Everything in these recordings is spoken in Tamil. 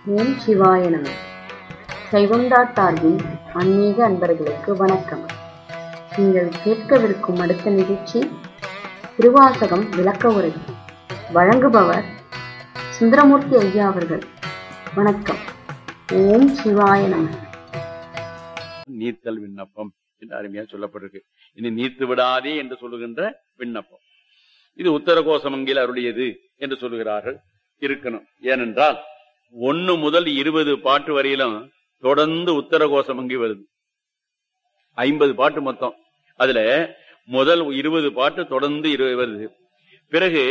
ஓம் சிவாய நம சைவம் டாட் சார்பில் ஆன்மீக அன்பர்களுக்கு வணக்கம் நீங்கள் கேட்கவிருக்கும் அடுத்த நிகழ்ச்சி திருவாசகம் விளக்க உரை வழங்குபவர் சுந்தரமூர்த்தி ஐயா அவர்கள் வணக்கம் ஓம் சிவாய நம நீர்த்தல் விண்ணப்பம் என்று அருமையா சொல்லப்பட்டிருக்கு இனி நீர்த்து விடாதே என்று சொல்லுகின்ற விண்ணப்பம் இது உத்தர கோசமங்கில் அருளியது என்று சொல்லுகிறார்கள் இருக்கணும் ஏனென்றால் ஒன்னு முதல் இருபது பாட்டு வரையிலும் தொடர்ந்து உத்தர கோசமங்கி வருது ஐம்பது பாட்டு மொத்தம் அதுல முதல் இருபது பாட்டு தொடர்ந்து இரு- வருது பிறகு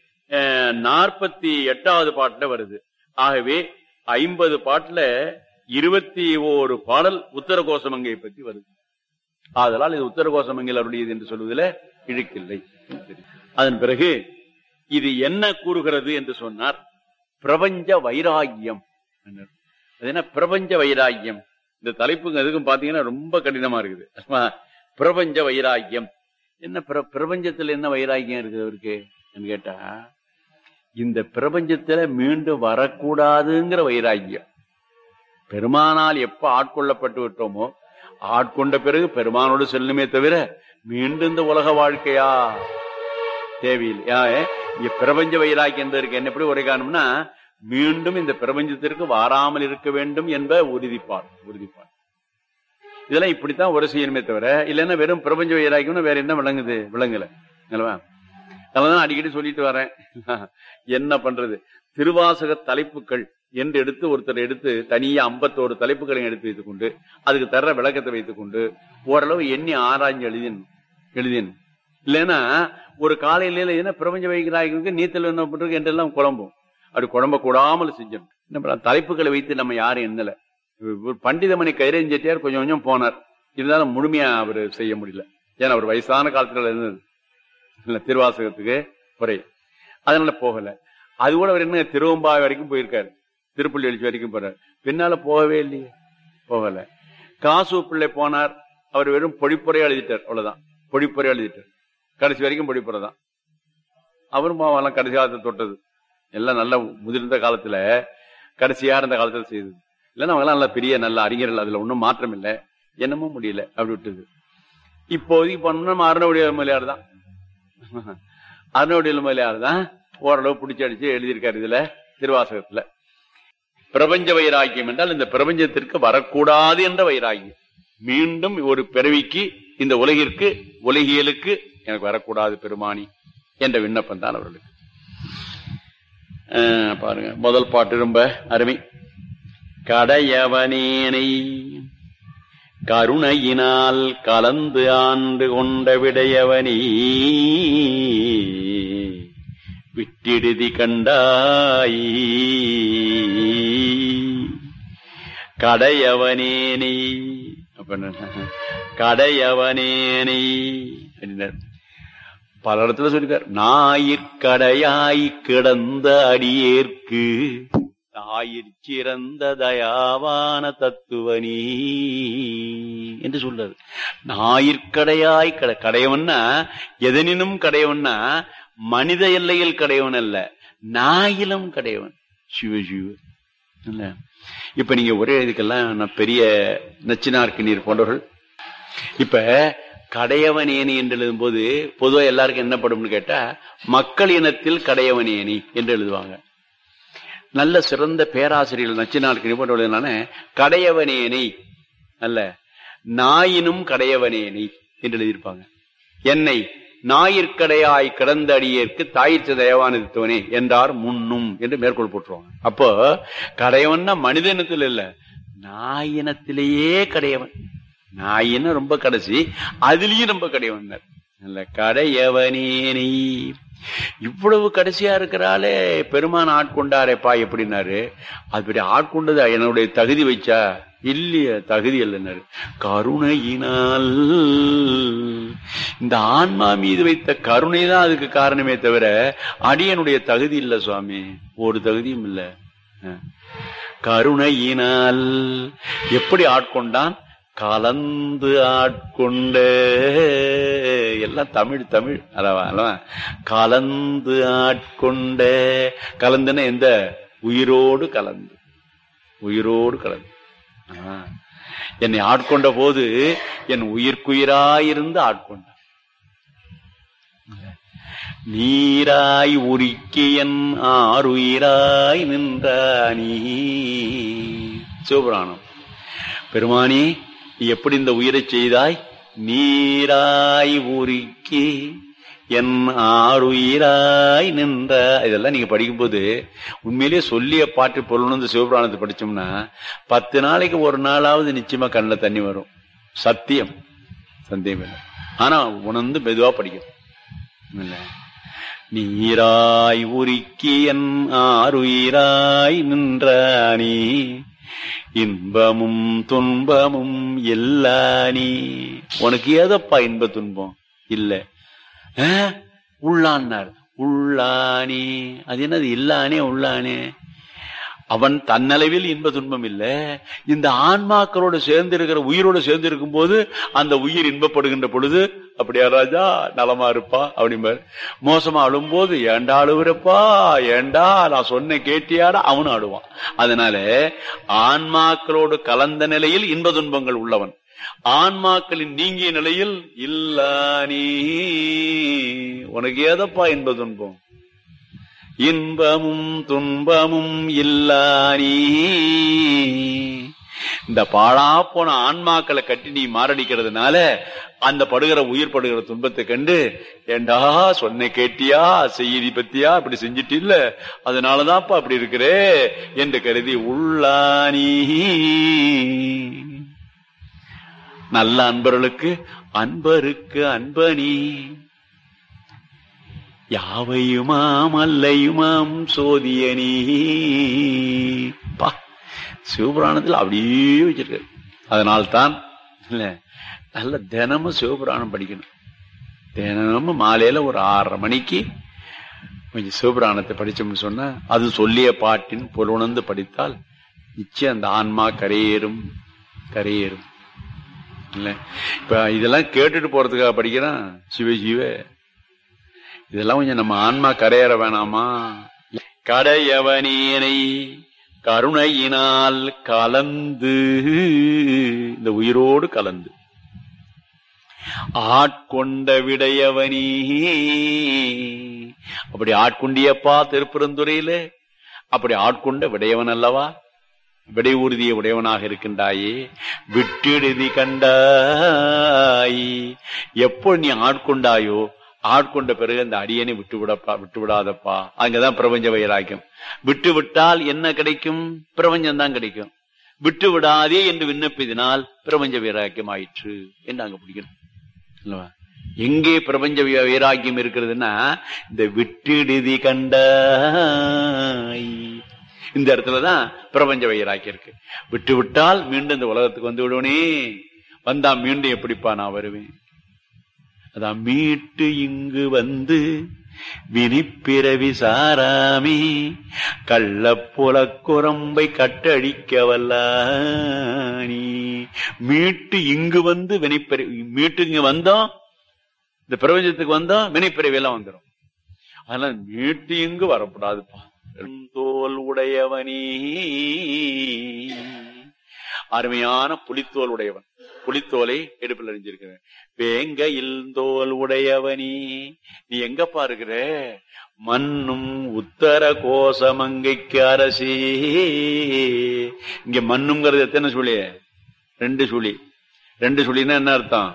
நாற்பத்தி எட்டாவது பாட்டுல வருது ஆகவே ஐம்பது பாட்டுல இருபத்தி ஓரு பாடல் உத்தர கோசமங்கை பற்றி வருது ஆதலால் இது உத்தர கோசமங்கல் அருளியது என்று சொல்வதில் இழுக்கில்லை அதன் பிறகு இது என்ன கூறுகிறது என்று சொன்னார் பிரபஞ்ச வைராகியம் என்றார். அது என்ன பிரபஞ்ச வைராகியம் இந்த தலைப்புங்க எதுக்கும் பாத்தீங்கன்னா ரொம்ப கடினமா இருக்குது ஆமா, பிரபஞ்ச வைராகியம் என்ன பிர- பிரபஞ்சத்துல என்ன வைராகியம் இருக்குது அவருக்கு என்று கேட்டா இந்த பிரபஞ்சத்துல மீண்டும் வரக்கூடாதுங்கிற வைராகியம் பெருமானால் எப்ப ஆட்கொள்ளப்பட்டு விட்டோமோ ஆட்கொண்ட பிறகு பெருமானோடு செல்லுமே தவிர மீண்டும் இந்த உலக வாழ்க்கையா தேவையில்லை யா, இங்க பிரபஞ்ச வைராக்கியம் இருக்கு என்ன எப்படி உரை காணும்னா மீண்டும் இந்த பிரபஞ்சத்திற்கு வாராமல் இருக்க வேண்டும் என்ப உறுதிப்பாடு உறுதிப்பாடு இதெல்லாம் இப்படித்தான் உரை செய்யணுமே தவிர இல்லைன்னா வெறும் பிரபஞ்ச வைராக்கியம்னு வேற என்ன விளங்குது விளங்கல அல்லவா அதனாலதான் அடிக்கடி சொல்லிட்டு வரேன் என்ன பண்றது திருவாசக தலைப்புகள் என்று எடுத்து ஒருத்தர் எடுத்து தனியா ஐம்பத்தோரு தலைப்புகளையும் எடுத்து வைத்துக் கொண்டு அதுக்கு தர்ற விளக்கத்தை வைத்துக் கொண்டு ஓரளவு எண்ணி ஆராய்ஞ்சு எழுதின் எழுதின் இல்லைன்னா ஒரு காலையில என்ன பிரபஞ்ச வைக்கிறாய்களுக்கு நீத்தல் என்ன பண்றது என்றெல்லாம் குழம்பும் அப்படி குழம்ப கூடாமல் செஞ்சோம் என்ன பண்ணலாம்? தலைப்புகளை வைத்து நம்ம யாரும் எண்ணல ஒரு பண்டிதமணி கைரேன் செட்டியார் கொஞ்சம் கொஞ்சம் போனார் இருந்தாலும் முழுமையா அவர் செய்ய முடியல ஏன்னா அவர் வயசான காலத்துல இருந்தது இல்ல திருவாசகத்துக்கு குறை அதனால போகல அது கூட அவர் என்ன திருவம்பாய் வரைக்கும் போயிருக்காரு திருப்பள்ளி எழுச்சி வரைக்கும் போறார் பின்னால போகவே இல்லையே போகல காசு பிள்ளை போனார் அவர் வெறும் பொழிப்புரையா எழுதிட்டார் அவ்வளவுதான் பொழிப்புரையா எழுதிட்டார் கடைசி வரைக்கும் பொழிப்புரை தான் அவரும் பாவம் கடைசி காலத்தை தொட்டது எல்லாம் நல்ல முதிர்ந்த காலத்துல கடைசியா இருந்த காலத்துல செய்தது இல்லைன்னா அவங்க நல்ல பெரிய நல்ல அறிஞர்கள் அதுல ஒன்றும் மாற்றம் இல்லை என்னமோ முடியல அப்படி விட்டது இப்போதைக்கு பண்ணோம்னா நம்ம அருணவுடைய மலையார் தான் அருணவுடைய மலையார் தான் ஓரளவு பிடிச்சி அடிச்சு எழுதியிருக்காரு இதுல திருவாசகத்துல பிரபஞ்ச வைராக்கியம் என்றால் இந்த பிரபஞ்சத்திற்கு வரக்கூடாது என்ற வைராக்கியம் மீண்டும் ஒரு பிறவிக்கு இந்த உலகிற்கு உலகியலுக்கு எனக்கு வரக்கூடாது பெருமானி என்ற விண்ணப்பம் தான் அவர்களுக்கு அஹ் பாருங்க முதல் பாட்டு ரொம்ப அருமை கடையவனேனை கருணையினால் கலந்து ஆண்டு கொண்ட விடையவனே விட்டிடுதி கண்டாய் கடையவனேனை அப்ப என்ன? கடையவனேனை அப்படின்னார் பல இடத்துல சொல்லிருக்கார் ஞாயிற்கடையாய் கிடந்த அடியேற்கு தாயிற் சிறந்த தயாவான தத்துவனி என்று சொல்றாரு ஞாயிற்கடையாய் கட கடையவன்னா எதனினும் கடையவன்னா மனித எல்லையில் கடையவன் அல்ல நாயிலும் கடையவன் சிவ சிவ இல்ல இப்ப நீங்க ஒரே இதுக்கெல்லாம் நான் பெரிய நச்சினார்க்கு நீர் போன்றவர்கள் இப்ப கடையவனேனி என்று எழுதும் போது பொதுவா எல்லாருக்கும் என்ன படும்னு கேட்டா மக்கள் இனத்தில் கடையவனேனி என்று எழுதுவாங்க நல்ல சிறந்த பேராசிரியர்கள் நச்சினார்க்கு நீர் போன்ற எழுதினால கடையவனேனி அல்ல நாயினும் கடையவனேனி என்று எழுதியிருப்பாங்க என்னை ஞாயிற்கடையாய் கிடந்த அடியேற்கு தாயிற்று தயவானதுவனே என்றார் முன்னும் என்று மேற்கோள் போட்டுருவாங்க அப்போ கடையவன்னா மனித இனத்தில் இல்ல நாயினத்திலேயே கடையவன் நாயின ரொம்ப கடைசி அதுலயும் ரொம்ப கடையவன் இல்ல கடையவனேனி இவ்வளவு கடைசியா இருக்கிறாலே பெருமான் ஆட்கொண்டாரேப்பா எப்படின்னாரு அப்படி ஆட்கொண்டது என்னுடைய தகுதி வச்சா இல்லைய தகுதி இல்லைன்னாரு கருணையினால் இந்த ஆன்மா மீது வைத்த கருணை தான் அதுக்கு காரணமே தவிர அடியனுடைய தகுதி இல்ல சுவாமி ஒரு தகுதியும் இல்ல அஹ். கருணையினால் எப்படி ஆட்கொண்டான் கலந்து ஆட்கொண்ட எல்லாம் தமிழ் தமிழ் அல்லவா அல்லவா கலந்து ஆட்கொண்ட கலந்துன்னா எந்த உயிரோடு கலந்து உயிரோடு கலந்து ஆ. என்னை ஆட்கொண்ட போது என் உயிர்க்குயிராயிருந்து ஆட்கொண்டார் நீராய் உருக்கியன் ஆறுயிராய் நின்றானி சிவபுராணம் பெருமானி நீ எப்படி இந்த உயிரை செய்தாய் நீராய் உருக்கி என் ஆறுயிராய் நின்ற இதெல்லாம் நீங்க படிக்கும்போது உண்மையிலேயே சொல்லிய பாட்டு பொருள் இந்த சிவபுராணத்தை படிச்சோம்னா பத்து நாளைக்கு ஒரு நாளாவது நிச்சயமா கண்ணில் தண்ணி வரும் சத்தியம் சந்தேகம் இல்லை ஆனா உணர்ந்து மெதுவா படிக்கணும் இல்ல நீராய் உருக்கி என் ஆறுயிராய் நின்றானி இன்பமும் துன்பமும் எல்லா நீ உனக்கு ஏதப்பா இன்ப துன்பம் இல்ல ஆ? உள்ளான்னார் உள்ளானே அது என்னது இல்லானே உள்ளானே அவன் தன்னளவில் இன்ப துன்பம் இல்ல இந்த ஆன்மாக்களோட சேர்ந்து இருக்கிற உயிரோட சேர்ந்து இருக்கும் போது அந்த உயிர் இன்பப்படுகின்ற பொழுது அப்படியா ராஜா நலமா இருப்பா அப்படிம்பாரு மோசமா அழும்போது ஏண்டா அழுவுறப்பா ஏண்டா நான் சொன்ன கேட்டியாடா அவனும் அழுவான் அதனால ஆன்மாக்களோடு கலந்த நிலையில் இன்ப துன்பங்கள் உள்ளவன் ஆன்மாக்களின் நீங்கிய நிலையில் இல்ல நீ உனக்கு ஏதப்பா இன்ப துன்பம் இன்பமும் துன்பமும் இல்லா நீ இந்த பாழா போன ஆன்மாக்களை கட்டி நீ மாரடிக்கிறதுனால அந்த படுகிற உயிர் படுகிற துன்பத்தை கண்டு ஏண்டா சொன்ன கேட்டியா செய்தி பத்தியா இப்படி செஞ்சிட்டு இல்ல அதனாலதான்ப்பா அப்படி இருக்கிறே என்று கருதி உள்ளானி நல்ல அன்பர்களுக்கு அன்பருக்கு அன்பனி யாவையுமாம் அல்லையுமாம் சோதியனி பா சிவபுராணத்தில் அப்படியே வச்சிருக்காரு அதனால்தான் இல்ல நல்ல தினமும் சிவபுராணம் படிக்கணும் தினமும் மாலையில ஒரு ஆறரை மணிக்கு கொஞ்சம் சிவபுராணத்தை படிச்சோம்னு சொன்னா அது சொல்லிய பாட்டின் பொருளுணர்ந்து படித்தால் நிச்சயம் அந்த ஆன்மா கரையேறும் கரையேறும் இல்ல இப்ப இதெல்லாம் கேட்டுட்டு போறதுக்காக படிக்கிறான் சிவ சிவ இதெல்லாம் கொஞ்சம் நம்ம ஆன்மா கரையேற வேணாமா கடையவனேனை கருணையினால் கலந்து இந்த உயிரோடு கலந்து ஆட்கொண்ட விடையவனி அப்படி ஆட்கொண்டியப்பா திருப்பெருந்துறையில அப்படி ஆட்கொண்ட விடையவன் அல்லவா விடை உறுதிய உடையவனாக இருக்கின்றாயே விட்டெழுதி கண்டாய் எப்போ நீ ஆட்கொண்டாயோ ஆட்கொண்ட பிறகு அந்த அடியனை விட்டு விடப்பா விட்டு விடாதப்பா அங்கதான் பிரபஞ்ச வைராக்கியம் விட்டு விட்டால் என்ன கிடைக்கும் பிரபஞ்சம் தான் கிடைக்கும் விட்டு விடாதே என்று விண்ணப்பினால் பிரபஞ்ச வைராக்கியம் ஆயிற்று என்று அங்க பிடிக்கணும் அல்லவா? எங்கே பிரபஞ்ச வை- வைராக்கியம் இருக்கிறதுன்னா இந்த விட்டுடுதி கண்டாய் இந்த இடத்துலதான் பிரபஞ்ச வைராக்கியம் இருக்கு விட்டு விட்டால் மீண்டும் இந்த உலகத்துக்கு வந்து விடுவனே வந்தா மீண்டும் எப்படிப்பா நான் வருவேன் அதான் மீட்டு இங்கு வந்து வினிப்பிறவி சாராமி கள்ளப்புல குரம்பை கட்டடிக்க வல்லானி மீட்டு இங்கு வந்து வினைப்பிறவி மீட்டு இங்க வந்தோம் இந்த பிரபஞ்சத்துக்கு வந்தோம் வினைப்பிறவி எல்லாம் வந்துடும் அதனால மீட்டு இங்கு வரக்கூடாதுப்பா தோல் உடையவனி அருமையான புலித்தோல் உடையவன் புலித்தோலை எடுப்பில் அறிஞ்சிருக்கிறேன் வேங்கையில் தோல் உடையவனி நீ எங்கப்பா இருக்கிற மண்ணும் உத்தர கோசமங்கைக்கு அரசி இங்க மண்ணுங்கிறது எத்தனை சுழி ரெண்டு சுழி ரெண்டு சுழின்னா என்ன அர்த்தம்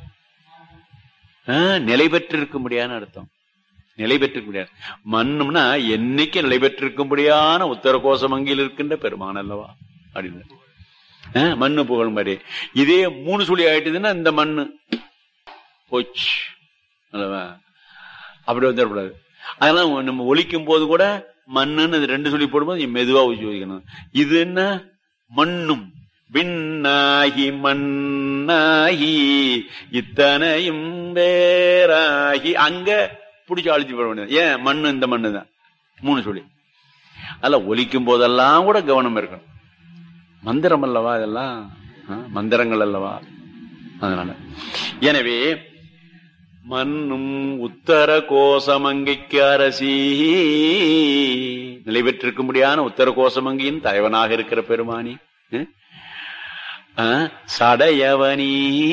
ஆ, நிலை பெற்றிருக்கும்படியான அர்த்தம் நிலை பெற்றிருக்க மண்ணும்னா என்னைக்கு நிலை பெற்றிருக்கும்படியான உத்தர கோசமங்கில் இருக்கின்ற பெருமான் அல்லவா அப்படின்னு ஆ, மண்ணு புகழும் மாதிரி இதே மூணு சுழி ஆயிட்டுதுன்னா இந்த மண்ணு போச்சு அல்லவா அப்படி வந்துடக்கூடாது அதெல்லாம் நம்ம ஒலிக்கும் போது கூட மண்ணுன்னு இது ரெண்டு சொல்லி போடும்போது நீ மெதுவா உபயோகிக்கணும் இது என்ன மண்ணும் விண்ணாகி மண்ணாகி இத்தனையும் வேறாகி அங்க புடிச்சு அழிச்சு போட வேண்டியது ஏன் மண்ணு இந்த மண்ணு தான் மூணு சொல்லி அதெல்லாம் ஒலிக்கும் போதெல்லாம் கூட கவனம் இருக்கணும் மந்திரம் அல்லவா இதெல்லாம் ஆ, மந்திரங்கள் அல்லவா அதனால எனவே மன்னும் உத்தர கோசமங்கைக்கு அரசி நிலை பெற்றிருக்கும்படியான உத்தர கோசமங்கியின் தலைவனாக இருக்கிற பெருமானி ம்? ஆ, சடையவனி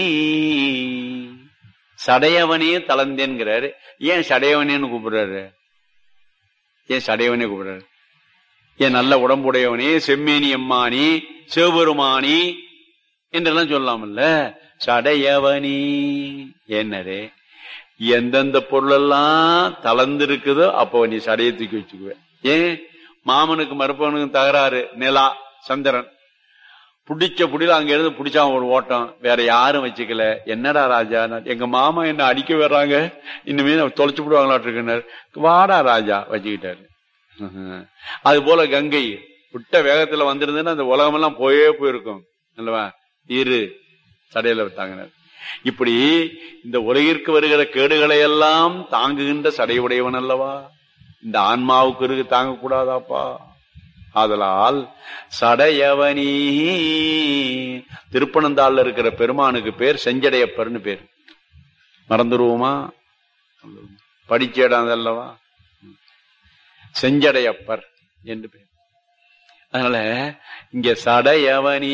சடையவனே தளந்தேன்கிறாரு ஏன் சடையவனேன்னு கூப்பிடுறாரு ஏன் சடையவனே கூப்பிடுறாரு ஏன் நல்ல உடம்புடையவனே செம்மேனி அம்மானி சிவபெருமானி என்றெல்லாம் சொல்லலாம்ல சடையவனி என்னது எந்தெந்த பொருளெல்லாம் தளர்ந்து இருக்குதோ அப்போ நீ சடையை தூக்கி வச்சுக்குவ ஏன் மாமனுக்கு மருப்பவனுக்கு தகராறு நிலா சந்திரன் புடிச்ச புடியில அங்க இருந்து புடிச்சான் ஒரு ஓட்டம் வேற யாரும் வச்சுக்கல என்னடா ராஜா நான் எங்க மாமா என்ன அடிக்க வர்றாங்க இனிமே நான் தொலைச்சு விடுவாங்களாட்டிருக்கிறார் வாடா ராஜா வச்சுக்கிட்டாரு ம்ஹும். அது போல கங்கை விட்ட வேகத்துல வந்திருந்தேன்னா அந்த உலகமெல்லாம் போயே போயிருக்கும் அல்லவா இரு சடையில விட்டாங்கனர் இப்படி இந்த உலகிற்கு வருகிற கேடுகளை எல்லாம் தாங்குகின்ற சடையுடையவன் அல்லவா இந்த ஆன்மாவுக்கு இருக்கு தாங்க கூடாதாப்பா ஆதலால் சடையவனி திருப்பனந்தாள்ல இருக்கிற பெருமானுக்கு பேர் செஞ்சடையப்பர்னு பேர் மறந்துருவோமா படிச்ச இடம் அதல்லவா செஞ்சடையப்பர் என்று பேர் அதனால இங்க சடையவனி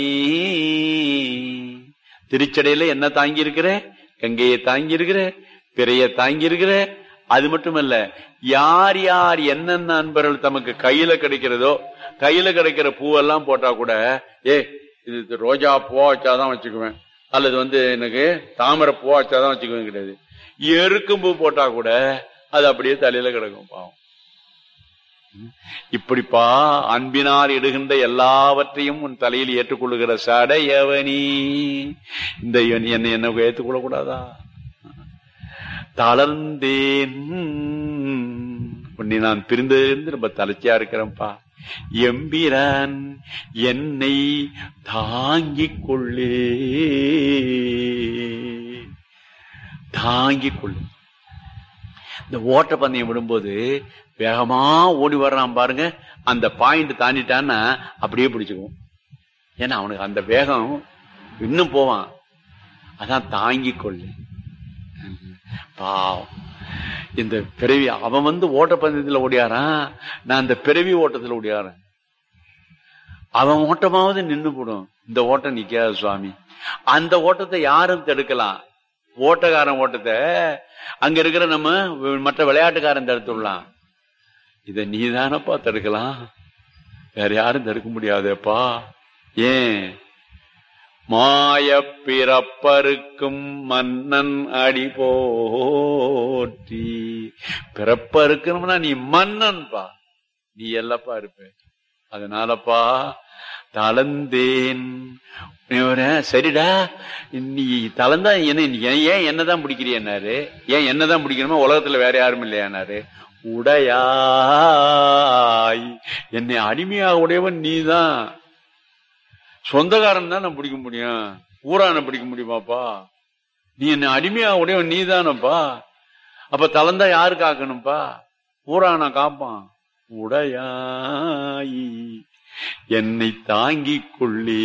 திருச்சடையில என்ன தாங்கி இருக்கிற கங்கையை தாங்கி இருக்கிற பிறைய தாங்கி இருக்கிற அது மட்டுமல்ல யார் யார் என்னென்ன அன்பர்கள் தமக்கு கையில கிடைக்கிறதோ கையில கிடைக்கிற பூவெல்லாம் போட்டா கூட ஏ இது ரோஜா பூவா வச்சாதான் வச்சுக்குவேன் அல்லது வந்து எனக்கு தாமரை பூவா வச்சாதான் வச்சுக்குவேன் கிடையாது எருக்கும் பூ போட்டா கூட அது அப்படியே தலையில கிடக்கும் பாவம் இப்படிப்பா அன்பினால் இடுகின்ற எல்லாவற்றையும் உன் தலையில் ஏற்றுக்கொள்ளுகிற சடையவனி இந்த இவன் என்னை என்ன ஏற்றுக்கொள்ள கூடாதா தளர்ந்தேன் உன்னை நான் பிரிந்திருந்து ரொம்ப தலைச்சியா இருக்கிறேன்ப்பா எம்பிரான் என்னை தாங்கிக் கொள்ளே தாங்கிக் கொள்ளு இந்த ஓட்ட பந்தயம் விடும்போது வேகமா ஓடி வர்றான் பாருங்க அந்த பாயிண்ட் தாண்டிட்டான்னா அப்படியே பிடிச்சுக்குவோம் ஏன்னா அவனுக்கு அந்த வேகம் இன்னும் போவான் அதான் தாங்கிக் கொள்ளு பாவம் இந்த பிறவி அவன் வந்து ஓட்டப்பந்தயத்துல ஓடியாரான் நான் இந்த பிறவி ஓட்டத்துல ஓடியாரன் அவன் ஓட்டமாவது நின்னு போடும் இந்த ஓட்டம் நிக்காது சுவாமி அந்த ஓட்டத்தை யாரும் தடுக்கலாம் ஓட்டக்காரன் ஓட்டத்தை அங்க இருக்கிற நம்ம மற்ற விளையாட்டுக்காரன் தடுத்துடலாம் இத நீதானப்பா தடுக்கலாம் வேற யாரும் தடுக்க முடியாதேப்பா ஏன் மாய பிறப்பருக்கும் மன்னன் அடி போற்றி பிறப்பருக்கணும்னா நீ மன்னன்பா நீ எல்லப்பா இருப்ப அதனாலப்பா தளர்ந்தேன் நீ ஒரு, சரிடா நீ தளர்ந்தா என்ன நீ ஏன் என்னதான் பிடிக்கிறியன்னாரு ஏன் என்னதான் பிடிக்கணுமோ உலகத்துல வேற யாரும் இல்லையானாரு உடையாய் என்னை அடிமையாக உடையவன் நீதான் சொந்தக்காரன் தான் நான் பிடிக்க முடியும் ஊரான பிடிக்க முடியுமாப்பா நீ என்ன அடிமையா உடையவன் நீ தானப்பா அப்ப தளர்ந்தா யாரு காக்கணும்ப்பா ஊரான காப்பான் உடையாய் என்னை தாங்கிக் கொள்ளே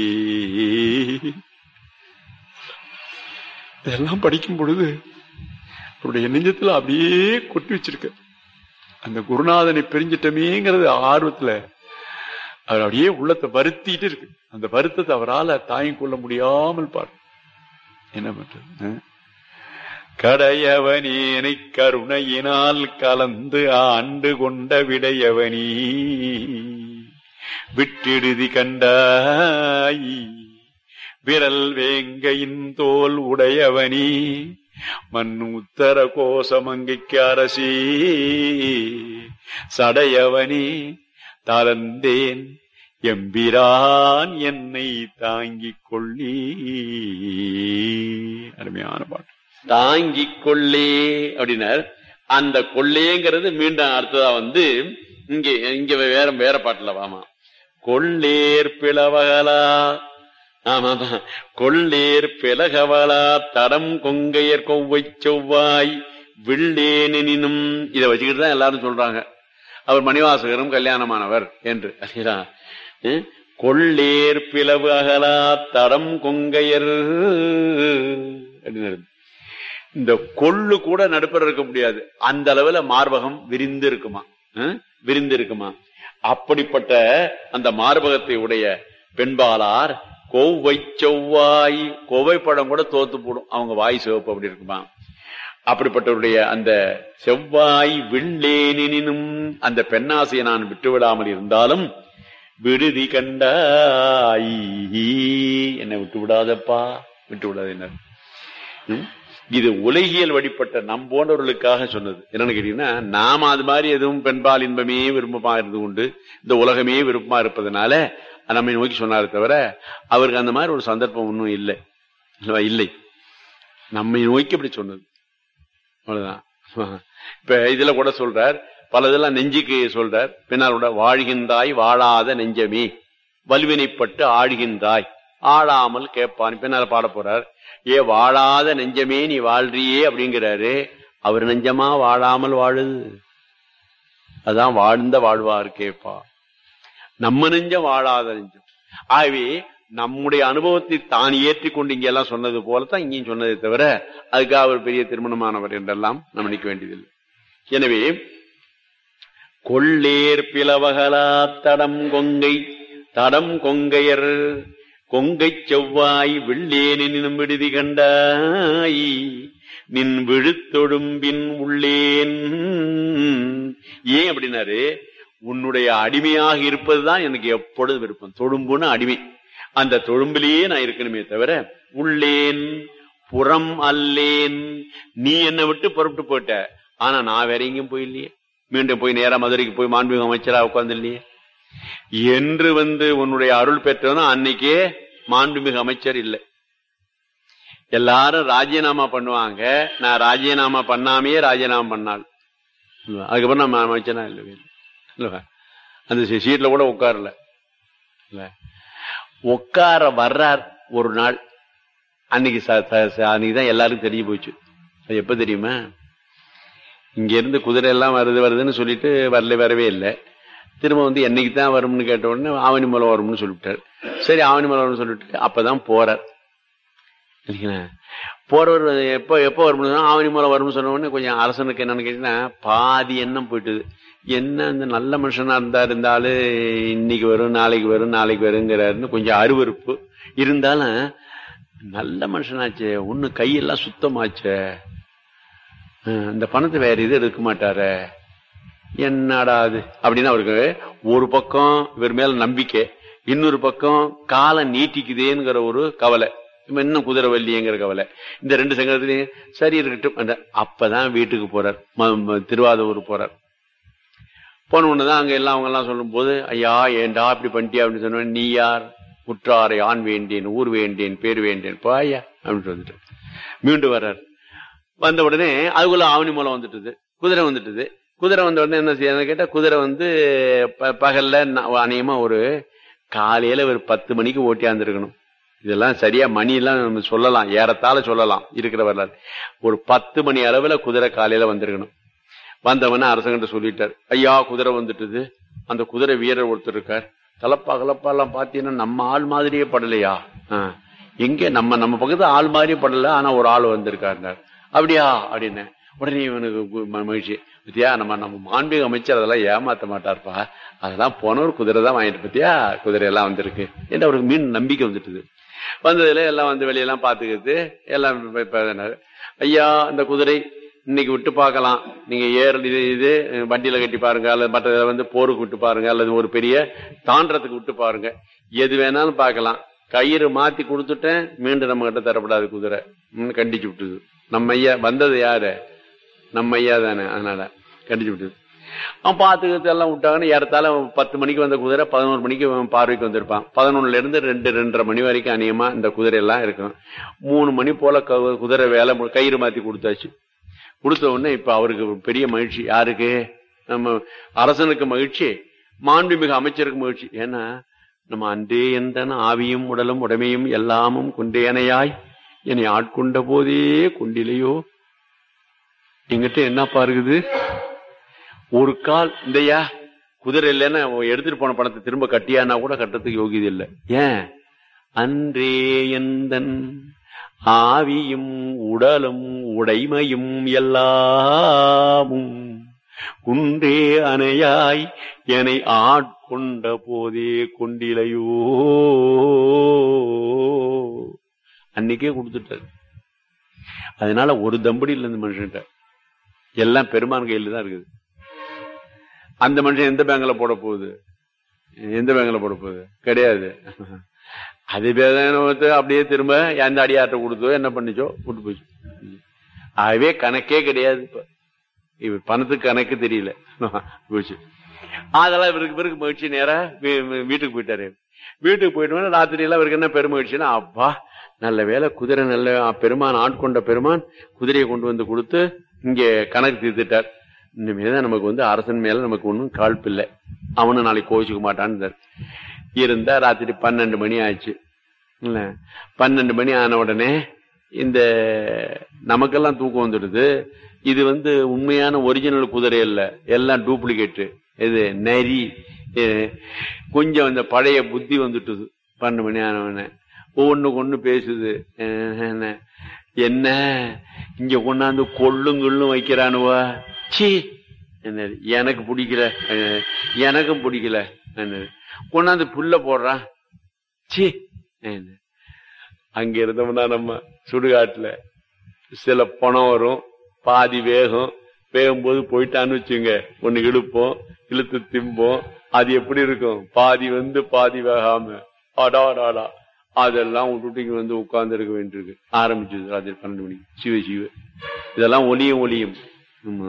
இதெல்லாம் படிக்கும் பொழுது அவருடைய நெஞ்சத்துல அப்படியே கொட்டி வச்சிருக்க அந்த குருநாதனை பிரிஞ்சிட்டமேங்கிறது ஆர்வத்துல அவர் அப்படியே உள்ளத்தை வருத்திட்டு இருக்கு அந்த வருத்தத்தை அவரால தாங்கிக் கொள்ள முடியாமல் பாரு என்ன பண்றது ஆ? கடையவனேனை கருணையினால் கலந்து ஆண்டு கொண்ட விடையவனி விட்டிடுதி கண்டாய் விரல் வேங்கையின் தோல் உடையவனி மண்ணு உத்தர கோசமங்கைக்கு அரசி சடையவனி தளர்ந்தேன் எம்பிரான் என்னை தாங்கிக் கொள்ளி அருமையான பாட்டு தாங்கிக் கொள்ளே அப்படின்னார் அந்த கொள்ளேங்கிறது மீண்டும் அடுத்ததா வந்து இங்க இங்க வேற வேற பாட்டுல வாமா கொள்ளேர் பிளவகலா ஆமாமா கொள்ளேர் பிளகவலா தடம் கொங்கையர் கொவ்வை செவ்வாய் வில்லேனினும் இதை வச்சுக்கிட்டு தான் எல்லாரும் சொல்றாங்க அவர் மணிவாசகரும் கல்யாணமானவர் என்று அல்லா கொள்ளேர் பிளவு அகலா தடம் கொங்கையர் அப்படின்னு இந்த கொள்ளு கூட நடுப்பர் இருக்க முடியாது அந்த அளவுல மார்பகம் விரிந்து இருக்குமா அஹ்? விரிந்து இருக்குமா அப்படிப்பட்ட அந்த மார்பகத்தை உடைய பெண்பாளார் கோவை செவ்வாய் கோவை படம் கூட தோத்து போடும் அவங்க வாய் சிவப்பு அப்படி இருக்குமா அப்படிப்பட்டவருடைய அந்த செவ்வாய் வில்லேனினும் அந்த பெண்ணாசையை நான் விட்டு விடாமல் இருந்தாலும் விடுதி கண்டாய் என்னை விட்டு விடாதப்பா விட்டு விடாத என்ன ம்? இது உலகியல் வழிபட்ட நம் போன்றவர்களுக்காக சொன்னது என்னன்னு கேட்டீங்கன்னா நாம அது மாதிரி எதுவும் பெண்பால் இன்பமே விருப்பமா இருந்து கொண்டு இந்த உலகமே விருப்பமா இருப்பதனால நம்மை நோக்கி சொன்னாரே தவிர அவருக்கு அந்த மாதிரி ஒரு சந்தர்ப்பம் ஒன்றும் இல்லை இல்லவா? இல்லை நம்மை நோக்கி அப்படி சொன்னது அவ்வளவுதான் இப்ப இதுல கூட சொல்றார் பல இதெல்லாம் நெஞ்சுக்கு சொல்றார் பின்னால் கூட வாழ்கின்றாய் வாழாத நெஞ்சமே வலுவினைப்பட்டு ஆழ்கின்றாய் ஆளாமல் கேட்பான் பின்னால பாட போறார் ஏ வாழாத நெஞ்சமே நீ வாழ்றியே அப்படிங்கிறாரு அவர் நெஞ்சமா வாழாமல் வாழுது அதான் வாழ்ந்த வாழ்வார் கேப்பா நம்ம நெஞ்சம் வாழாத நெஞ்சம் ஆகவே நம்முடைய அனுபவத்தை தான் ஏற்றிக்கொண்டு இங்க எல்லாம் சொன்னது போலத்தான் இங்கேயும் சொன்னதை தவிர அதுக்காக அவர் பெரிய திருமணமானவர் என்றெல்லாம் நம்ம நினைக்க வேண்டியதில்லை எனவே கொள்ளேர் பிளவகலா தடம் கொங்கை தடம் கொங்கையர் கொங்கை செவ்வாய் வெள்ளேனினும் விடுதி கண்டாய் நின் விழுத்தொடும்பின் உள்ளேன் ஏன் அப்படின்னாரு உன்னுடைய அடிமையாக இருப்பதுதான் எனக்கு எப்பொழுதும் விருப்பம் தொடும்புன்னு அடிமை அந்த தொழும்பிலேயே நான் இருக்கணுமே தவிர உள்ளேன் புறம் அல்லேன் நீ என்னை விட்டு புறப்பட்டு போயிட்ட ஆனா நான் வேற எங்கேயும் போயில்லையே மீண்டும் போய் நேரா மதுரைக்கு போய் மாண்புமிகு அமைச்சரா உட்கார்ந்து இல்லையே என்று வந்து உன்னுடைய அருள் பெற்றவனும் அன்னைக்கே மாண்புமிகு அமைச்சர் இல்லை எல்லாரும் ராஜினாமா பண்ணுவாங்க நான் ராஜினாமா பண்ணாமையே ராஜினாமா பண்ணாள் அதுக்கப்புறம் நம்ம அமைச்சனா இல்லை இல்ல அந்த சீட்ல கூட உட்காரல இல்ல உட்கார வர்றார் ஒரு நாள் அன்னைக்கு ச- ச- ச- அன்னைக்குதான் எல்லாருக்கும் தெரிஞ்சு போச்சு அது எப்ப தெரியுமா இங்க இருந்து குதிரை எல்லாம் வருது வருதுன்னு சொல்லிட்டு வரல வரவே இல்லை திரும்ப வந்து என்னைக்கு தான் வரும்னு கேட்ட உடனே ஆவணி மூலம் வரும்னு சொல்லிவிட்டார் சரி ஆவணி மூலம் வரும்னு சொல்லிட்டு அப்பதான் போறார் இல்லைங்களா போறவர் எப்போ எப்போ வரும்னு சொன்னா, ஆவணி மூலம் வரும்னு சொன்ன உடனே கொஞ்சம் அரசனுக்கு என்னன்னு கேட்டீங்கன்னா பாதி எண்ணம் போயிட்டுது என்ன இந்த நல்ல மனுஷனா இருந்தா இருந்தாலும் இன்னைக்கு வரும் நாளைக்கு வரும் நாளைக்கு வருங்கிறாருன்னு கொஞ்சம் அருவருப்பு இருந்தாலும் நல்ல மனுஷனாச்சே ஒண்ணு கையெல்லாம் சுத்தமாச்சே அஹ் இந்த பணத்தை வேற இது எடுக்க மாட்டாரே என்னடா அது அப்படின்னு அவருக்கு ஒரு பக்கம் இவர் மேல நம்பிக்கை இன்னொரு பக்கம் காலம் நீட்டிக்குதேங்கிற ஒரு கவலை இவன் இன்னும் குதிரை வள்ளியங்கிற கவலை இந்த ரெண்டு சங்கத்திலையும் சரி இருக்கட்டும் அந்த அப்பதான் வீட்டுக்கு போறார் ம- ம- திருவாதூர் போறார் போன உடனேதான் அங்க எல்லாம் அவங்க எல்லாம் சொல்லும் போது ஐயா ஏண்டா இப்படி பண்ணிட்டியா அப்படின்னு சொன்ன நீ யார் உற்றாரை ஆண் வேண்டேன் ஊர் வேண்டேன் பேர் வேண்டேன் பாயா அப்படின்னு வந்துட்டு மீண்டும் வர்றார் வந்த உடனே அதுக்குள்ள ஆவணி மூலம் வந்துட்டுது குதிரை வந்துட்டுது குதிரை வந்த உடனே என்ன செய்யணும் கேட்டா குதிரை வந்து ப- பகல்ல ந- அநேகமா ஒரு காலையில ஒரு பத்து மணிக்கு ஓட்டியாந்துருக்கணும் இதெல்லாம் சரியா மணி எல்லாம் நம்ம சொல்லலாம் ஏறத்தாழ சொல்லலாம் இருக்கிற வரலாறு ஒரு பத்து மணி அளவுல குதிரை காலையில வந்திருக்கணும் வந்தவன அரசங்கிட்ட சொல்லிட்டார் ஐயா குதிரை வந்துட்டுது அந்த குதிரை வீரர் ஒருத்தர் இருக்கார் தலப்பா கலப்பா எல்லாம் பாத்தீங்கன்னா நம்ம ஆள் மாதிரியே படலையா ஆ. எங்க நம்ம நம்ம பக்கத்து ஆள் மாதிரியே படல ஆனா ஒரு ஆள் வந்திருக்காருனார் அப்படியா அப்படின்னு உடனே இவனுக்கு கு- ம- மகிழ்ச்சி பத்தியா நம்ம நம்ம மாண்புமிகு அமைச்சர் அதெல்லாம் ஏமாத்த மாட்டார்ப்பா அதெல்லாம் போனவர் குதிரை தான் வாங்கிட்டு பத்தியா குதிரை எல்லாம் வந்திருக்கு என்று அவருக்கு மீன் நம்பிக்கை வந்துட்டுது வந்ததுல எல்லாம் வந்து வெளியெல்லாம் பாத்துக்கிறது எல்லாம் இப்ப- இப்ப என்ன- ஐயா இந்த குதிரை இன்னைக்கு விட்டு பார்க்கலாம் நீங்க ஏர் இது இது வண்டியில கட்டி பாருங்க அல்லது மற்ற இதை வந்து போருக்கு விட்டு பாருங்க அல்லது ஒரு பெரிய தாண்டறதுக்கு விட்டு பாருங்க எது வேணாலும் பார்க்கலாம் கயிறு மாத்தி கொடுத்துட்டேன் மீண்டும் நம்ம கிட்ட தரப்படாது குதிரை ம், கண்டிச்சு விட்டுது நம்ம ஐயா வந்தது யாரு நம்ம ஐயா தானே அதனால கண்டிச்சு விட்டுது அவன் பார்த்துக்கிறது எல்லாம் விட்டாங்கன்னு ஏறத்தால பத்து மணிக்கு வந்த குதிரை பதினோரு மணிக்கு அவன் பார்வைக்கு வந்திருப்பான் பதினொன்னுல இருந்து ரெண்டு ரெண்டரை மணி வரைக்கும் அநியமா இந்த குதிரை எல்லாம் இருக்கும் மூணு மணி போல கு- குதிரை வேலை மு- கயிறு மாத்தி கொடுத்தாச்சு கொடுத்த உடனே இப்ப அவருக்கு ஒரு பெரிய மகிழ்ச்சி யாருக்கு நம்ம அரசனுக்கு மகிழ்ச்சி மாண்புமிகு அமைச்சருக்கு மகிழ்ச்சி ஏன்னா நம்ம அன்றே எந்தன ஆவியும் உடலும் உடமையும் எல்லாமும் கொண்டேனையாய் என்னை ஆட்கொண்ட போதே கொண்டிலையோ எங்கிட்ட என்னப்பா இருக்குது ஒரு கால் இந்தையா குதிரை இல்லைன்னா அவன் எடுத்துட்டு போன பணத்தை திரும்ப கட்டியானா கூட கட்டுறதுக்கு யோகியது இல்லை ஏன் அன்றே எந்தன் ஆவியும் உடலும் உடைமையும் எல்லாமும் குன்றே அணையாய் என்னை ஆட்கொண்ட போதே கொண்டிலையோ அன்னைக்கே கொடுத்துட்டாரு அதனால ஒரு தம்படி இல்ல இந்த மனுஷன்கிட்ட எல்லாம் பெருமான் கையில தான் இருக்குது அந்த மனுஷன் எந்த பேங்க்ல போட போகுது எந்த பேங்க்ல போட போகுது கிடையாது அது பேத அப்படியே திரும்ப எந்த அடியாட்ட கொடுத்தோ என்ன பண்ணிச்சோ விட்டு போச்சு ஆகவே கணக்கே கிடையாது இப்ப இவர் பணத்துக்கு கணக்கு தெரியல போச்சு அதெல்லாம் இவருக்கு பிறகு மகிழ்ச்சி நேரா வீ- வீ- வீட்டுக்கு போயிட்டாரு வீட்டுக்கு போயிட்டு ராத்திரி எல்லாம் இவருக்கு என்ன பெருமகிழ்ச்சின்னா அப்பா நல்ல வேலை குதிரை நல்ல பெருமான் ஆட்கொண்ட பெருமான் குதிரையை கொண்டு வந்து கொடுத்து இங்க கணக்கு தீர்த்துட்டார் இனிமேதான் நமக்கு வந்து அரசன் மேல நமக்கு ஒன்றும் காழ்ப்பு இல்லை அவனும் நாளைக்கு கோவிச்சுக்க மாட்டான்னு இருந்தார். இருந்தா ராத்திரி பன்னெண்டு மணி ஆச்சு இல்ல பன்னெண்டு மணி ஆன உடனே இந்த நமக்கெல்லாம் தூக்கம் வந்துடுது இது வந்து உண்மையான ஒரிஜினல் குதிரை இல்ல எல்லாம் டூப்ளிகேட் இது நரி இது கொஞ்சம் இந்த பழைய புத்தி வந்துட்டுது பன்னெண்டு மணி ஆனவன ஒண்ணுக்கு ஒண்ணு பேசுது அஹ் என்ன, என்ன இங்க கொண்டாந்து கொள்ளும் கொள்ளும் வைக்கிறானுவா சீ என்னது எனக்கு பிடிக்கல அஹ் எனக்கும் பிடிக்கல என்னது கொண்டாந்து புல்ல போடுறான் சீ என்ன அங்க இருந்தோம்னா நம்ம சுடுகாட்டுல சில பணம் வரும் பாதி வேகம் வேகும்போது போயிட்டான்னு வச்சுங்க ஒண்ணு இழுப்போம் இழுத்து திம்போம் அது எப்படி இருக்கும் பாதி வந்து பாதி வேகாம அடா அடாடா அதெல்லாம் விட்டுட்டு இங்க வந்து உட்கார்ந்து இருக்க வேண்டியிருக்கு ஆரம்பிச்சது ராத்திரி பன்னெண்டு மணிக்கு சிவ சிவ இதெல்லாம் ஒளியும் ஒளியும் ஆமா.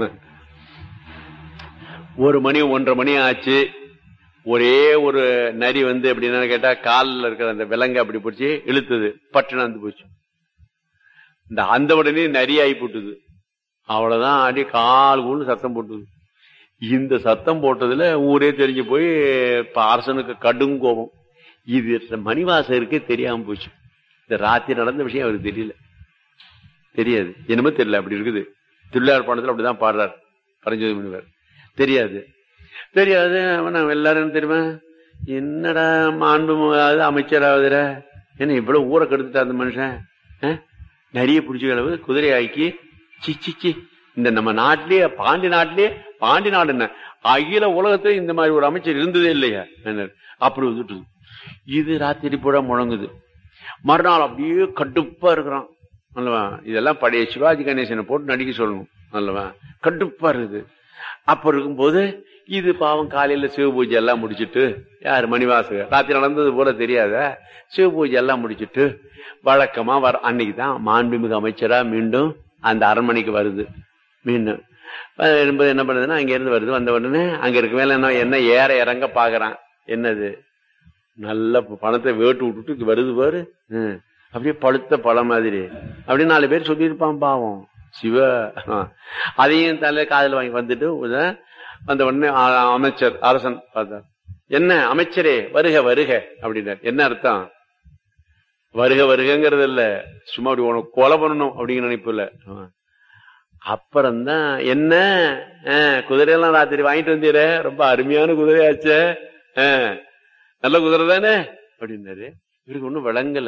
ஒரு மணி ஒன்றரை மணி ஆச்சு ஒரே ஒரு நரி வந்து எப்படின்னா கேட்டா காலில் இருக்கிற அந்த விலங்கு அப்படி பிடிச்சி இழுத்தது பட்டுன்னு வந்து போச்சு இந்த அந்த உடனே நரி ஆகி போட்டுது அவ்வளவுதான் அடி கால் கூண்டு சத்தம் போட்டுது இந்த சத்தம் போட்டதுல ஊரே தெரிஞ்சு போய் இப்ப அரசனுக்கு கடும் கோபம் இது மணிவாசகருக்கே தெரியாம போச்சு இந்த ராத்திரி நடந்த விஷயம் அவருக்கு தெரியல தெரியாது என்னமோ தெரியல அப்படி இருக்குது திருவிழார் பாடத்துல அப்படிதான் பாடுறார் பரஞ்சோதி முனிவர் தெரியாது தெரியாது அவன் எல்லாரும் என்ன தெரியுமா என்னடா மாண்பு அமைச்சராவதுற என்ன இவ்வளவு ஊரை கெடுத்துட்டா அந்த மனுஷன் அஹ்? நிறைய பிடிச்ச அளவு குதிரை ஆக்கி சி சி சி இந்த நம்ம நாட்டிலேயே பாண்டி நாட்டிலேயே பாண்டி நாடு என்ன அகில உலகத்துல இந்த மாதிரி ஒரு அமைச்சர் இருந்ததே இல்லையா என்ன அப்படி வந்துட்டு இது ராத்திரி பூரா முழங்குது மறுநாள் அப்படியே கடுப்பா இருக்கிறான் அல்லவா இதெல்லாம் பழைய சிவாஜி கணேசனை போட்டு நடிக்க சொல்லணும் அல்லவா கடுப்பா இருக்குது அப்ப இருக்கும்போது இது பாவம் காலையில சிவ பூஜை எல்லாம் முடிச்சிட்டு யார் மணிவாசகர் ராத்திரி நடந்தது போல தெரியாத சிவ பூஜை எல்லாம் முடிச்சிட்டு வழக்கமா வர அன்னைக்கு தான் மாண்புமிகு அமைச்சரா மீண்டும் அந்த அரண்மனைக்கு வருது மீண்டும் அஹ் என்பது என்ன பண்ணுதுன்னா அங்க இருந்து வருது வந்த உடனே அங்க இருக்க மேல என்ன என்ன ஏற இறங்க பாக்குறான் என்னது நல்ல ப- பணத்தை வேட்டு விட்டுட்டு இது வருது பாரு ஹம். அப்படியே பழுத்த பழம் மாதிரி அப்படியே நாலு பேர் சொல்லியிருப்பான் பாவம் சிவ ஆ. அதையும் தலை காதல் வாங்கி வந்துட்டு உத- வந்த உடனே ஆ- அமைச்சர் அரசன் பார்த்தார் என்ன அமைச்சரே வருக வருக அப்படின்னார் என்ன அர்த்தம் வருக வருகங்கிறது இல்ல சும்மா அப்படி உனக்கு கொலை பண்ணணும் அப்படிங்கிற நினைப்பு இல்ல ஆ. அப்புறம்தான் என்ன ஆ, குதிரையெல்லாம் ராத்திரி வாங்கிட்டு வந்தீரே ரொம்ப அருமையான குதிரையாச்சே ஆ, நல்ல குதிரை தானே அப்படின்னாரு இவருக்கு ஒண்ணும் விளங்கல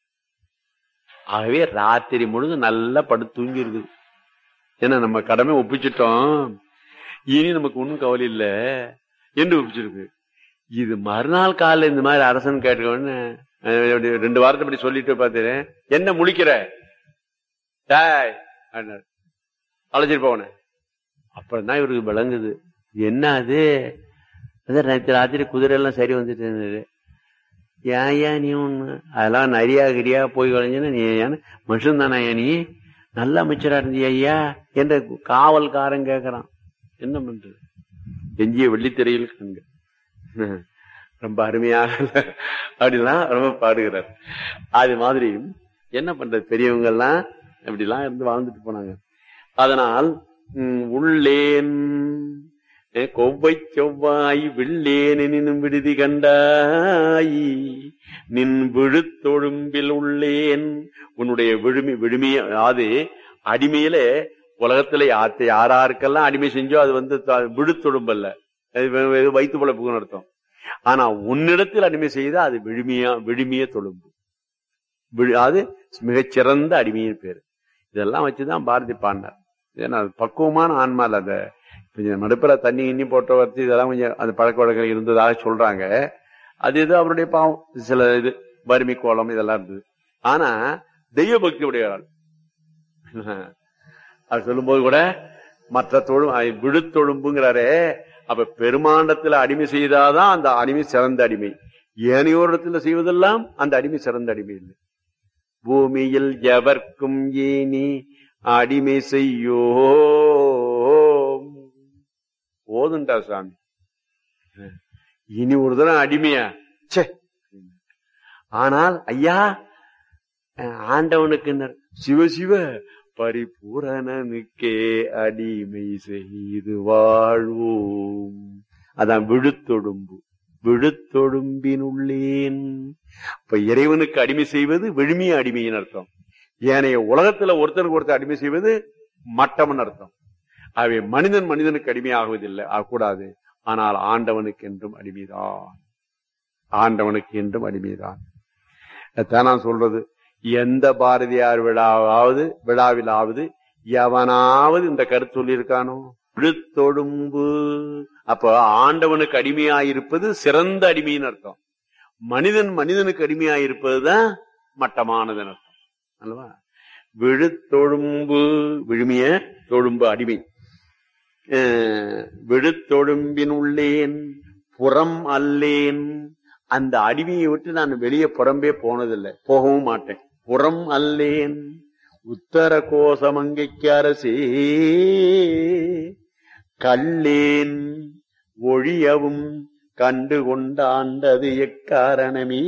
ஆகவே ராத்திரி முழுதும் நல்லா படுத்து தூங்கி இருக்குது ஏன்னா நம்ம கடமை ஒப்பிச்சிட்டோம் இனி நமக்கு ஒண்ணும் கவலை இல்ல என்று ஒப்பிச்சிருக்கு இது மறுநாள் காலைல இந்த மாதிரி அரசன் கேட்டுக்கோன்னு ரெண்டு வாரத்தை இப்படி சொல்லிட்டு பார்த்தேன் என்ன முழிக்கிற டேய் அப்படின்னாரு. அழைச்சிட்டு போவன அப்புறம் தான் இவருக்கு விளங்குது என்ன அது அதான் நேற்று ராத்திரி குதிரை எல்லாம் சரி வந்துட்டு இருந்தது ஏன் ஏன் நீ ஒண்ணு அதெல்லாம் நரியா கிரியா போய் கலைஞ்சுன்னு நீ ஏன் மனுஷன் தானே நீ நல்ல அமைச்சரா இருந்தியா ஐயா என்ற காவல்காரன் கேக்குறான் என்ன பண்றது எஞ்சிய வெள்ளித்திரையில் கண்டு ரொம்ப அருமையாக அப்படிலாம் ரொம்ப பாடுகிறார் அது மாதிரி என்ன பண்றது பெரியவங்க எல்லாம் இப்படிலாம் இருந்து வாழ்ந்துட்டு போனாங்க அதனால் ம், உள்ளேன் ஏ, கொவ்வை செவ்வாய் வில்லேன் எனினும் விடுதி கண்டாய் நின் விழுத்தொழும்பில் உள்ளேன் உன்னுடைய விழுமி விழுமிய அதாவது அடிமையில உலகத்துல யாத்த யாராருக்கெல்லாம் அடிமை செஞ்சோ அது வந்து த- விழுத்தொழும்பல்ல அது வெ- வெ- வயிற்று பிழைப்புக்குன்னு அர்த்தம் ஆனா உன்னிடத்தில் அடிமை செய்தா அது விழுமியா விழுமிய தொழும்பு வி- அது மிகச்சிறந்த அடிமையின் பேரு இதெல்லாம் வச்சுதான் பாரதி பாடினார் ஏன்னா அது பக்குவமான ஆன்மா இல்ல அந்த கொஞ்சம் நடுப்புற தண்ணி இன்னி போட்ட வச்சு இதெல்லாம் கொஞ்சம் அந்த பழக்க வழக்கம் இருந்ததாக சொல்றாங்க அது இது அவருடைய பாவம் சில இது வறுமை கோலம் இதெல்லாம் இருந்தது ஆனா தெய்வ பக்தி உடையவர்கள் அது சொல்லும்போது கூட மற்ற தொழும் விழுத்தொழும்புங்கிறாரே அப்ப பெருமாண்டத்துல அடிமை செய்தாதான் அந்த அடிமை சிறந்த அடிமை ஏனையோரிடத்துல செய்வதெல்லாம் அந்த அடிமை சிறந்த அடிமை இல்லை பூமியில் எவர்க்கும் ஏனி அடிமை செய்யோ போதுண்டா சாமி இனி ஒரு தரம் அடிமையா ச்சே ஆனால் ஐயா அஹ், ஆண்டவனுக்கு என்ன சிவ சிவ பரிபூரணனுக்கே அடிமை செய்து வாழ்வோம் அதான் விழுத்தொடும்பு விழுத்தொடும்பினுள்ளேன் இப்ப இறைவனுக்கு அடிமை செய்வது விழுமிய அடிமையின் அர்த்தம் ஏனைய உலகத்துல ஒருத்தருக்கு ஒருத்தர் அடிமை செய்வது மட்டம்னு அர்த்தம் அவை மனிதன் மனிதனுக்கு அடிமையாகுவதில்லை ஆகக்கூடாது ஆனால் ஆண்டவனுக்கு என்றும் அடிமைதான் ஆண்டவனுக்கு என்றும் அடிமைதான் அதான் நான் சொல்றது எந்த பாரதியார் விழாவாவது விழாவிலாவது எவனாவது இந்த கருத்து சொல்லியிருக்கானோ விழுத்தொடும்பு அப்ப ஆண்டவனுக்கு அடிமையாயிருப்பது சிறந்த அடிமையின் அர்த்தம் மனிதன் மனிதனுக்கு அடிமையாயிருப்பதுதான் மட்டமானதுன்னு அர்த்தம் அல்லவா விழுத்தொழும்பு விழுமிய தொழும்பு அடிமை அஹ், விழுத்தொழும்பின் உள்ளேன் புறம் அல்லேன் அந்த அடிமையை விட்டு நான் வெளியே புறம்பே போனதில்லை போகவும் மாட்டேன் புறம் அல்லேன் உத்தர கோசமங்கைக்கு அரசே கல்லேன் ஒழியவும் கண்டு கொண்டாண்டது எக்காரணமே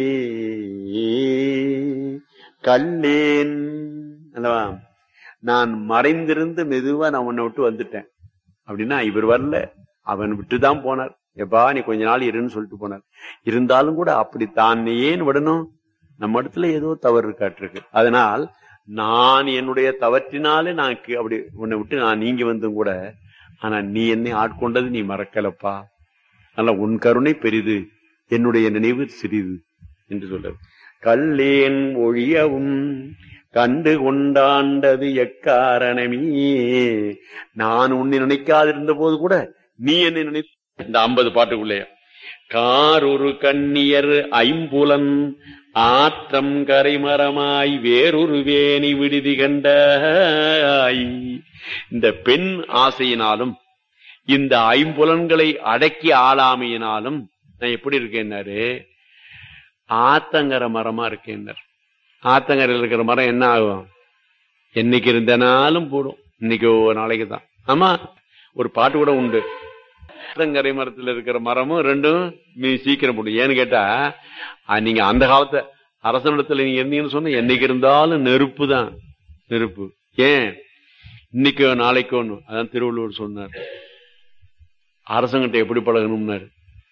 கல்லேன் அல்லவா நான் மறைந்திருந்து மெதுவா நான் உன்னை விட்டு வந்துட்டேன் அப்படின்னா இவர் வரல அவன் விட்டுதான் போனார் எப்பா நீ கொஞ்ச நாள் இருன்னு சொல்லிட்டு போனார் இருந்தாலும் கூட அப்படி தான் ஏன் விடணும் நம்ம இடத்துல ஏதோ தவறு இருக்காட்டிருக்கு அதனால் நான் என்னுடைய தவற்றினாலே நான் கி- அப்படி உன்னை விட்டு நான் நீங்கி வந்தும் கூட ஆனா நீ என்னை ஆட்கொண்டது நீ மறக்கலப்பா அதனால உன் கருணை பெரிது என்னுடைய நினைவு சிறிது என்று சொல்றது கல்லேன் ஒழியவும் கண்டு கொண்டாண்டது எக்காரணமே நான் உன்னை நினைக்காதிருந்த போது கூட நீ என்னை நினை இந்த ஐம்பது பாட்டுக்குள்ளே காரொரு கண்ணியர் ஐம்புலன் ஆற்றம் கரைமரமாய் வேறொரு வேணி விடுதி கண்டாய் இந்த பெண் ஆசையினாலும் இந்த ஐம்புலன்களை அடக்கி ஆளாமையினாலும் நான் எப்படி இருக்கேன்னாரு ஆத்தங்கர மரமா இருக்கேன்னார் ஆத்தங்கரையில் இருக்கிற மரம் என்ன ஆகும் என்னைக்கு இருந்தனாலும் போடும் இன்னைக்கு ஒரு நாளைக்கு தான் ஆமா ஒரு பாட்டு கூட உண்டு ஆத்தங்கரை மரத்துல இருக்கிற மரமும் ரெண்டும் மீ- சீக்கிரம் போடும் ஏன்னு கேட்டா அஹ், நீங்க அந்த காலத்து அரசனிடத்துல நீங்க இருந்தீங்கன்னு சொன்னா என்னைக்கு இருந்தாலும் நெருப்பு தான் நெருப்பு ஏன் இன்னைக்கோ நாளைக்கோ அதான் திருவள்ளுவர் சொன்னார் அரசங்கிட்ட எப்படி பழகணும்னாரு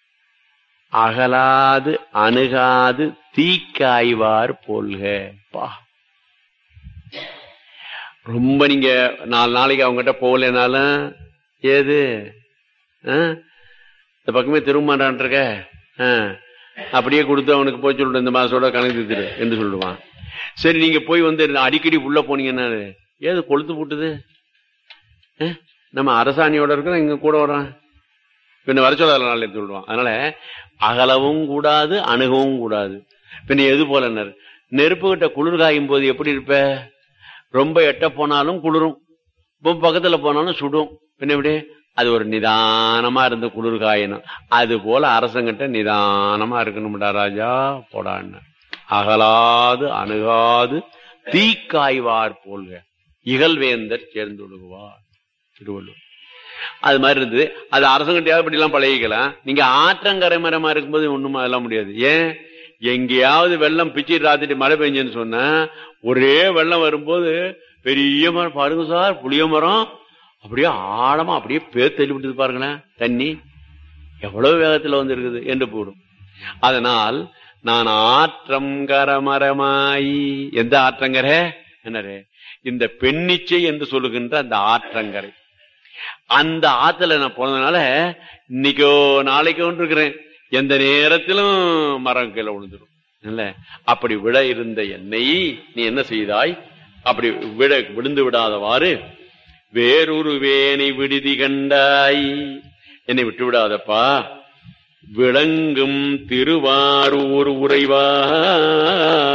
அகலாது அணுகாது தீக்காய்வார் போல்க பா ரொம்ப நீங்க நாலு நாளைக்கு அவங்ககிட்ட போகலனாலும் ஏது ஆ? இந்த பக்கமே திரும்ப இருக்க ஆ. அப்படியே கொடுத்து அவனுக்கு போய் சொல்லிட்டு இந்த மாசத்தோட கணக்கு தீர்த்துரு என்று சொல்லுவான் சரி நீங்க போய் வந்து அடிக்கடி உள்ள போனீங்கன்னா ஏது கொளுத்து போட்டுது ஆ? நம்ம அரசாணியோட இருக்கிறோம் இங்க கூட வர்றான் பின்ன வர சொல்லாத நாள் எடுத்து விடுவான் அதனால அகலவும் கூடாது அணுகவும் கூடாது பின்ன எது போல நெருப்பு கிட்ட குளிர் காயும் போது எப்படி இருப்ப ரொம்ப எட்ட போனாலும் குளிரும் ரொம்ப பக்கத்துல போனாலும் சுடும் பின்ன எப்படி அது ஒரு நிதானமா இருந்து குளிர் காயணும் அது போல அரசங்கிட்ட நிதானமா இருக்கணும்டா ராஜா போடான்னு அகலாது அணுகாது தீக்காய்வார் போல்க இகழ்வேந்தர் சேர்ந்து விடுவார் திருவள்ளுவர் அது மாதிரி இருந்தது அது அரசங்கிட்டையாவது இப்படி எல்லாம் பழகிக்கலாம் நீங்க ஆற்றங்கரை மரமா இருக்கும்போது ஒண்ணும் அதெல்லாம் முடியாது ஏன் எங்கேயாவது வெள்ளம் பிச்சு ராத்திரி மழை பெஞ்சுன்னு சொன்னா ஒரே வெள்ளம் வரும்போது பெரிய மரம் பாருங்க சார் புளிய மரம் அப்படியே ஆழமா அப்படியே பேர் தள்ளி விட்டுது பாருங்களேன் தண்ணி எவ்வளவு வேகத்துல வந்து இருக்குது என்று போடும் அதனால் நான் ஆற்றம் கரமரமாயி எந்த ஆற்றங்கரை என்னரே இந்த பெண்ணிச்சை என்று சொல்லுகின்ற அந்த ஆற்றங்கரை அந்த ஆத்துல நான் போனதுனால இன்னைக்கோ நாளைக்கோ இருக்கிறேன் எந்த நேரத்திலும் மரம் கீழே விழுந்துடும் இல்ல அப்படி விட இருந்த என்னை நீ என்ன செய்தாய் அப்படி விட விழுந்து விடாதவாறு வேறொரு வேனை விடுதி கண்டாய் என்னை விட்டு விடாதப்பா விளங்கும் திருவாரூர் உறைவாய்